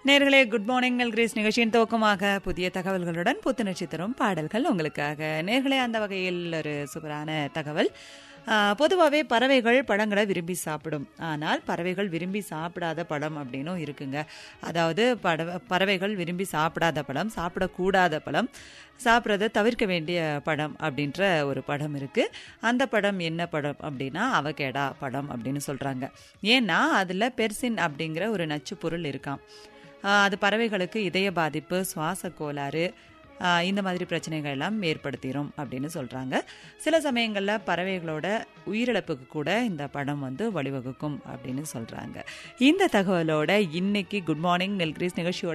நேர்களே good morning grace நிகழ்ச்சியின் துவக்கமாக புதிய தகவல்களுடன் புத்துணர்ச்சி தரும் பாடல்கள் உங்களுக்காக நேர்களே அந்த வகையில் ஒரு சூப்பரான தகவல் பொதுவாகவே பறவைகள் பழங்களை விரும்பி சாப்பிடும் ஆனால் பறவைகள் விரும்பி சாப்பிடாத பழம் அப்படின்னும் இருக்குங்க அதாவது பட பறவைகள் விரும்பி சாப்பிடாத பழம் சாப்பிடக்கூடாத பழம் சாப்பிட்றத தவிர்க்க வேண்டிய படம் அப்படின்ற ஒரு படம் இருக்குது அந்த படம் என்ன படம் அப்படின்னா அவகேடா படம் அப்படின்னு சொல்கிறாங்க ஏன்னா அதில் பெர்சின் அப்படிங்கிற ஒரு நச்சு பொருள் இருக்காம் அது பறவைகளுக்கு இதய பாதிப்பு சுவாச கோளாறு இந்த மாதிரி பிரச்சனைகள் எல்லாம் ஏற்படுத்திடும் அப்படின்னு சொல்கிறாங்க சில சமயங்களில் பறவைகளோட உயிரிழப்புக்கு கூட இந்த படம் வந்து வழிவகுக்கும் அப்படின்னு சொல்கிறாங்க இந்த தகவலோட இன்னைக்கு குட் மார்னிங் நெல்கிரீஸ் நிகழ்ச்சியோட